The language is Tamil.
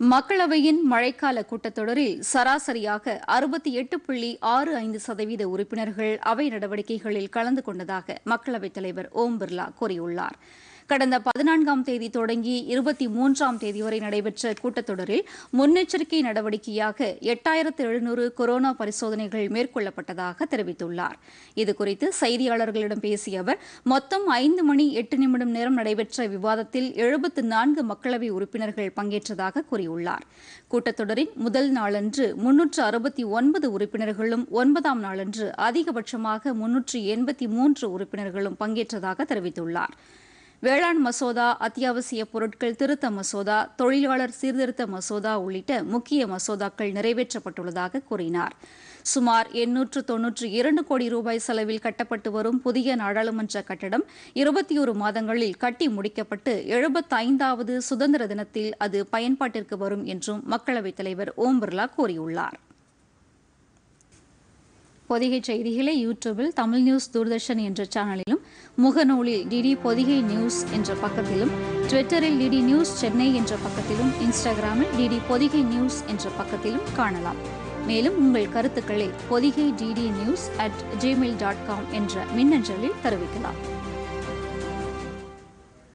மக்களவையின் மழைக்கால கூட்டத்தொடரில் சராசரியாக அறுபத்தி எட்டு புள்ளி ஆறு ஐந்து சதவீத உறுப்பினர்கள் அவை நடவடிக்கைகளில் கலந்து கொண்டதாக மக்களவைத் தலைவர் ஓம் பிர்லா கூறியுள்ளார் கடந்த பதினான்காம் தேதி தொடங்கி இருபத்தி மூன்றாம் தேதி வரை நடைபெற்ற கூட்டத்தொடரில் முன்னெச்சரிக்கை நடவடிக்கையாக எட்டாயிரத்து எழுநூறு கொரோனா பரிசோதனைகள் மேற்கொள்ளப்பட்டதாக தெரிவித்துள்ளார் இதுகுறித்து செய்தியாளர்களிடம் பேசிய அவர் மொத்தம் ஐந்து மணி எட்டு நிமிடம் நேரம் நடைபெற்ற விவாதத்தில் எழுபத்து நான்கு மக்களவை உறுப்பினர்கள் பங்கேற்றதாக கூறியுள்ளார் கூட்டத்தொடரின் முதல் நாளன்று முன்னூற்று அறுபத்தி ஒன்பது உறுப்பினர்களும் ஒன்பதாம் நாளன்று அதிகபட்சமாக முன்னூற்று எண்பத்தி மூன்று உறுப்பினர்களும் பங்கேற்றதாக தெரிவித்துள்ளார் வேளாண் மசோதா அத்தியாவசிய பொருட்கள் திருத்த மசோதா தொழிலாளர் சீர்திருத்த மசோதா உள்ளிட்ட முக்கிய மசோதாக்கள் நிறைவேற்றப்பட்டுள்ளதாக கூறினார் சுமார் எண்ணூற்று தொன்னூற்று இரண்டு கோடி ரூபாய் செலவில் கட்டப்பட்டு வரும் புதிய நாடாளுமன்ற கட்டடம் இருபத்தி ஒரு மாதங்களில் கட்டி முடிக்கப்பட்டு எழுபத்தைந்தாவது சுதந்திர தினத்தில் அது பயன்பாட்டிற்கு வரும் என்றும் மக்களவைத் தலைவர் ஓம் பிர்லா கூறியுள்ளார் பொதிகை செய்திகளை யூடியூபில் தமிழ் நியூஸ் தூர்தர்ஷன் என்ற சேனலிலும் முகநூலில் டிடி பொதிகை நியூஸ் என்ற பக்கத்திலும் ட்விட்டரில் டிடி நியூஸ் சென்னை என்ற பக்கத்திலும் இன்ஸ்டாகிராமில் டிடி பொதிகை நியூஸ் என்ற பக்கத்திலும் காணலாம் மேலும் உங்கள் கருத்துக்களை Podhigai DD news at Gmail dot com என்ற மின்னஞ்சலில் தெரிவிக்கலாம்